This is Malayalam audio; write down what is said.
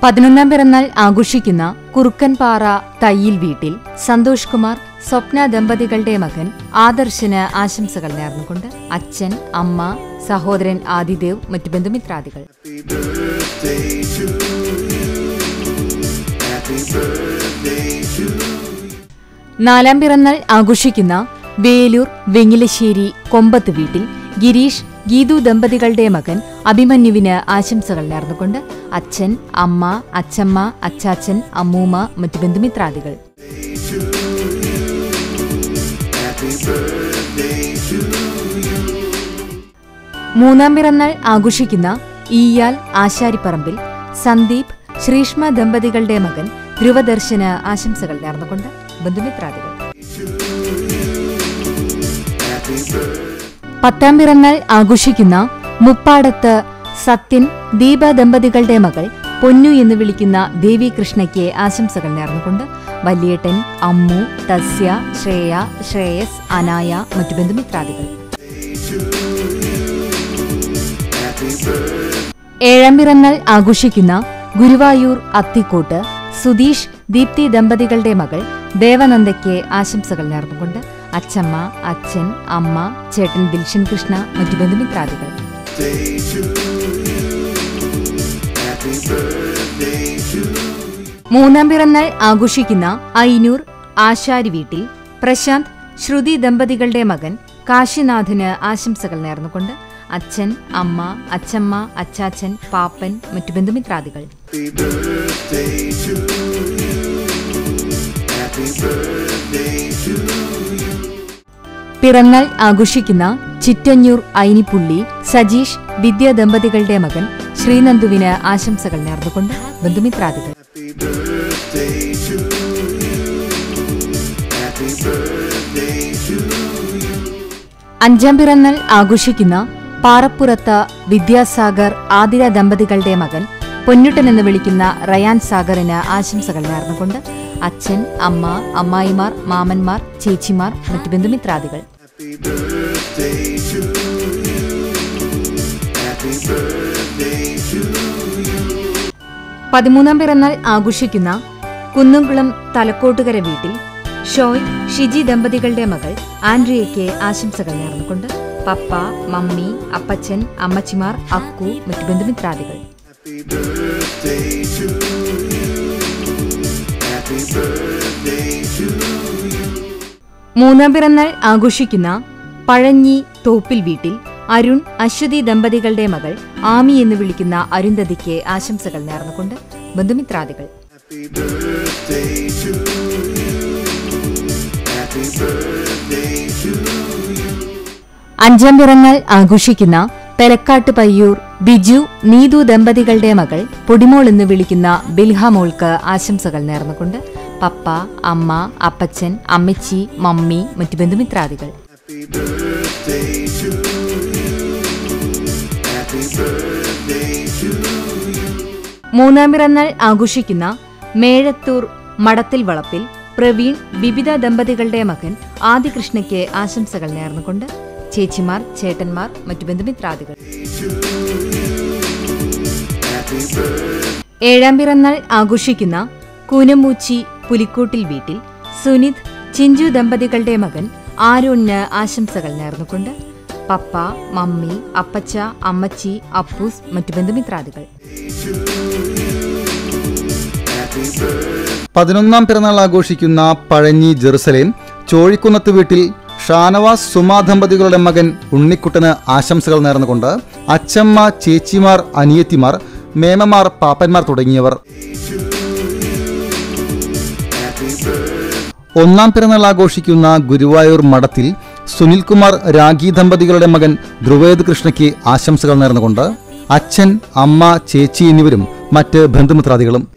പതിനൊന്നാം പിറന്നാൾ ആഘോഷിക്കുന്ന കുറുക്കൻപാറ തയ്യിൽ വീട്ടിൽ സന്തോഷ് കുമാർ സ്വപ്ന ദമ്പതികളുടെ മകൻ ആദർശന് ആശംസകൾ നേർന്നുകൊണ്ട് അച്ഛൻ അമ്മ സഹോദരൻ ആദിദേവ് മറ്റു ബന്ധുമിത്രാദികൾ നാലാം പിറന്നാൾ ആഘോഷിക്കുന്ന വേലൂർ വെങ്ങിലശ്ശേരി കൊമ്പത്ത് വീട്ടിൽ ഗിരീഷ് ഗീതു ദമ്പതികളുടെ മകൻ അഭിമന്യുവിന് ആശംസകൾ നേർന്നുകൊണ്ട് അച്ഛൻ അമ്മ അച്ചമ്മ അച്ചാച്ചൻ അമ്മൂമ്മ മറ്റു ബന്ധുമിത്രാദികൾ മൂന്നാം പിറന്നാൾ ആഘോഷിക്കുന്ന ഈയാൽ ആശാരിപ്പറമ്പിൽ സന്ദീപ് ശ്രീഷ്മ ദമ്പതികളുടെ മകൻ ധ്രുവദർശന് ആശംസകൾ നേർന്നുകൊണ്ട് ബന്ധുമിത്രാദികൾ പത്താം പിറന്നാൾ ആഘോഷിക്കുന്ന മുപ്പാടത്ത് സത്യൻ ദീപ ദമ്പതികളുടെ മകൾ പൊന്നു എന്ന് വിളിക്കുന്ന ദേവി കൃഷ്ണയ്ക്ക് ആശംസകൾ നേർന്നുകൊണ്ട് വലിയേട്ടൻ അമ്മു തസ്യ ശ്രേയ ശ്രേയസ് അനായ മറ്റു ബന്ധുമിത്രാദികൾ ഏഴാം പിറന്നാൾ ആഘോഷിക്കുന്ന ഗുരുവായൂർ അത്തിക്കോട്ട് സുധീഷ് ദീപ്തി ദമ്പതികളുടെ മകൾ ദേവനന്ദയ്ക്ക് ആശംസകൾ നേർന്നുകൊണ്ട് അച്ചമ്മ അച്ഛൻ അമ്മ ചേട്ടൻ ദിൽഷൻ കൃഷ്ണ മറ്റു ബന്ധുമിത്രാദികൾ മൂന്നാം പിറന്നാൾ ആഘോഷിക്കുന്ന ഐനൂർ ആശാരി വീട്ടിൽ പ്രശാന്ത് ശ്രുതി ദമ്പതികളുടെ മകൻ കാശിനാഥന് ആശംസകൾ നേർന്നുകൊണ്ട് അച്ഛൻ അമ്മ അച്ചമ്മ അച്ചാച്ചൻ പാപ്പൻ മറ്റു ബന്ധുമിത്രാദികൾ പിറന്നാൾ ആഘോഷിക്കുന്ന ചിറ്റഞ്ഞൂർ ഐനിപ്പുള്ളി സജീഷ് വിദ്യ ദമ്പതികളുടെ മകൻ ശ്രീനന്ദുവിന് ആശംസകൾ നേർന്നുകൊണ്ട് ബന്ധുമിത്രാദികൾ അഞ്ചാം പിറന്നാൾ ആഘോഷിക്കുന്ന പാറപ്പുറത്ത് വിദ്യാസാഗർ ആതിര ദമ്പതികളുടെ മകൻ പൊന്നുട്ടൻ എന്ന് വിളിക്കുന്ന റയാൻ സാഗറിന് ആശംസകൾ നേർന്നുകൊണ്ട് അച്ഛൻ അമ്മ അമ്മായിമാർ മാമന്മാർ ചേച്ചിമാർ മറ്റു ബന്ധുമിത്രാദികൾ പതിമൂന്നാം പിറന്നാൾ ആഘോഷിക്കുന്ന കുന്നുംകുളം തലക്കോട്ടുകര വീട്ടിൽ ഷോയ് ഷിജി ദമ്പതികളുടെ മകൾ ആൻഡ്രിയയ്ക്ക് ആശംസകൾ നേർന്നുകൊണ്ട് പപ്പ മമ്മി അപ്പച്ചൻ അമ്മച്ചിമാർ അക്കു മറ്റു ബന്ധുമിത്രാദികൾ മൂന്നാം പിറന്നാൾ ആഘോഷിക്കുന്ന പഴഞ്ഞി തോപ്പിൽ വീട്ടിൽ അരുൺ അശ്വതി ദമ്പതികളുടെ മകൾ ആമി എന്ന് വിളിക്കുന്ന അരുന്ധതിക്ക് ആശംസകൾ നേർന്നുകൊണ്ട് ബന്ധുമിത്രാദികൾ അഞ്ചാം പിറന്നാൾ ആഘോഷിക്കുന്ന പെലക്കാട്ട് പയ്യൂർ ബിജു നീതു ദമ്പതികളുടെ മകൾ പൊടിമോൾ എന്ന് വിളിക്കുന്ന ബിൽഹ മോൾക്ക് ആശംസകൾ നേർന്നുകൊണ്ട് പപ്പ അമ്മ അപ്പച്ചൻ അമ്മച്ചി മമ്മി മറ്റു ബന്ധുമിത്രാദികൾ മൂന്നാം പിറന്നാൾ ആഘോഷിക്കുന്ന മേഴത്തൂർ മടത്തിൽ വളപ്പിൽ പ്രവീൺ വിവിധ ദമ്പതികളുടെ മകൻ ആദികൃഷ്ണയ്ക്ക് ആശംസകൾ നേർന്നുകൊണ്ട് ചേച്ചിമാർ ചേട്ടന്മാർ മറ്റു ബന്ധുമിത്രാദികൾ ഏഴാം പിറന്നാൾ ആഘോഷിക്കുന്ന കൂനമൂച്ചി പുലിക്കോട്ടിൽ വീട്ടിൽ സുനിത് ചിഞ്ചു ദമ്പതികളുടെ മകൻ ആരോണിന് ആശംസകൾ നേർന്നുകൊണ്ട് പപ്പ മമ്മി അപ്പച്ച അമ്മച്ചി അപ്പൂസ് മറ്റു ബന്ധുമിത്രാദികൾ പതിനൊന്നാം പിറന്നാൾ ആഘോഷിക്കുന്ന പഴഞ്ഞി ജെറുസലേം ചോഴിക്കുന്നത്ത് വീട്ടിൽ ഷാനവാസ് സുമാ ദമ്പതികളുടെ മകൻ ഉണ്ണിക്കുട്ടന് ആശംസകൾ നേർന്നുകൊണ്ട് അച്ചമ്മ ചേച്ചിമാർ അനിയത്തിമാർ മേമമാർ പാപ്പന്മാർ തുടങ്ങിയവർ ഒന്നാം പിറന്നാൾ ആഘോഷിക്കുന്ന ഗുരുവായൂർ മഠത്തിൽ സുനിൽകുമാർ രാഗി ദമ്പതികളുടെ മകൻ ധ്രുവേദ് കൃഷ്ണയ്ക്ക് ആശംസകൾ നേർന്നുകൊണ്ട് അച്ഛൻ അമ്മ ചേച്ചി എന്നിവരും മറ്റ് ബന്ധുമിത്രാദികളും